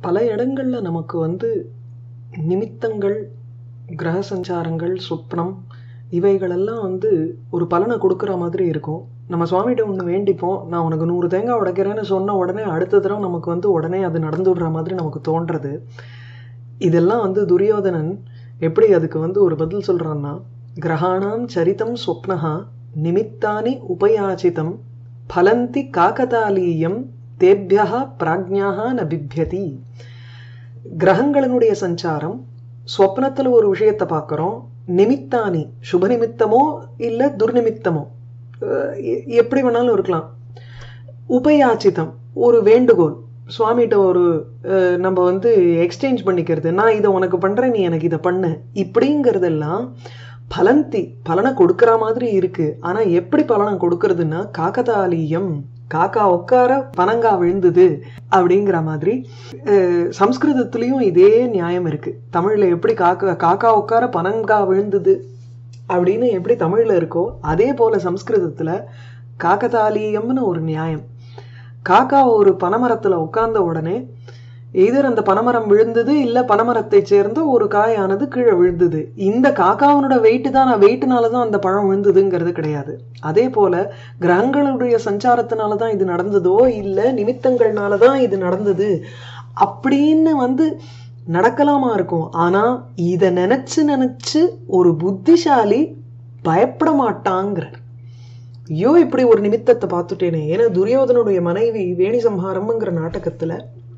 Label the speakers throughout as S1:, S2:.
S1: பல இடங்கள்ல நமக்கு வந்து நிமித்தங்கள் கிரக சஞ்சாரங்கள் சொப்னம் இவைகளெல்லாம் வந்து ஒரு பலனை கொடுக்குற மாதிரி இருக்கும் நம்ம சுவாமிகிட்ட ஒன்று வேண்டிப்போம் நான் உனக்கு நூறு தேங்காய் உடைக்கிறேன்னு சொன்ன உடனே அடுத்த தடவை நமக்கு வந்து உடனே அது நடந்துடுற மாதிரி நமக்கு தோன்றது இதெல்லாம் வந்து துரியோதனன் எப்படி அதுக்கு வந்து ஒரு பதில் சொல்றான்னா கிரகாணாம் சரிதம் சொப்னஹா நிமித்தானி உபயாச்சிதம் பலந்தி காக்கதாலீயம் தேபியா பிராஜ்ஞாக ந பிப்யதி கிரகங்களினுடைய சஞ்சாரம் ஸ்வப்னத்துல ஒரு விஷயத்தை பார்க்குறோம் நிமித்தானி சுப நிமித்தமோ இல்ல துர்நிமித்தமோ அஹ் எ- எப்படி வேணாலும் இருக்கலாம் உபயாச்சிதம் ஒரு வேண்டுகோள் சுவாமிகிட்ட ஒரு அஹ், நம்ம வந்து எக்ஸ்சேஞ்ச் பண்ணிக்கிறது நான் இதை உனக்கு பண்றேன் நீ எனக்கு இதை பண்ணு இப்படிங்கிறதெல்லாம் பலந்தி பலனை கொடுக்கிற மாதிரி இருக்கு ஆனா எப்படி பலனை கொடுக்கறதுன்னா காக்கதாலீயம் காக்கா உட்கார பனங்கா விழுந்தது அப்படிங்கிற மாதிரி அஹ், சம்ஸ்கிருதத்திலயும் இதே நியாயம் இருக்கு தமிழ்ல எப்படி காக்கா காக்கா உட்கார பனங்கா விழுந்தது அப்படின்னு எப்படி தமிழ்ல இருக்கோ அதே போல சம்ஸ்கிருதத்துல காக்கதாலீயம்னு ஒரு நியாயம் காக்கா ஒரு பனைமரத்துல உட்கார்ந்த உடனே எதிர் அந்த பனைமரம் விழுந்தது இல்ல பனைமரத்தை சேர்ந்த ஒரு காயானது கீழே விழுந்தது இந்த காக்காவனோட வெயிட் தான் வெயிட்னால தான் அந்த பழம் விழுந்ததுங்கிறது கிடையாது அதே போல கிரகங்களுடைய சஞ்சாரத்தினால தான் இது நடந்ததோ இல்ல நிமித்தங்கள்னால தான் இது நடந்தது அப்படின்னு வந்து நடக்கலாமா இருக்கும் ஆனா இத நினைச்சு நினைச்சு ஒரு புத்திசாலி பயப்பட மாட்டாங்கிறார் ஐயோ இப்படி ஒரு நிமித்தத்தை பார்த்துட்டேனே ஏன்னா துரியோதனுடைய மனைவி வேணி சம்ஹாரம்ங்கிற நாடகத்துல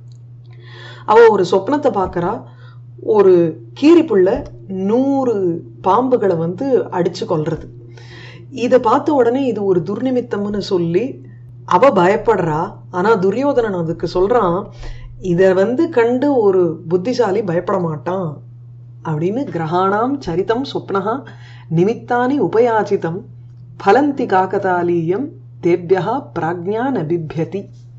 S1: அவ ஒரு சொப்னத்தை பார்க்கறா ஒரு கீரிப்புள்ள நூறு பாம்புகளை வந்து அடிச்சு கொல்றது இத பார்த்த உடனே இது ஒரு துர்நிமித்தம்னு சொல்லி அவ பயப்படுறா ஆனா துரியோதனன் அதுக்கு சொல்றான் இத வந்து கண்டு ஒரு புத்திசாலி பயப்பட மாட்டான் அப்படின்னு கிரகாணாம் சரிதம் சொப்னஹா நிமித்தானி உபயாச்சிதம் பலந்தி காக்கதாலீயம் தேபியா பிராஜ்ஞா நபிபியதி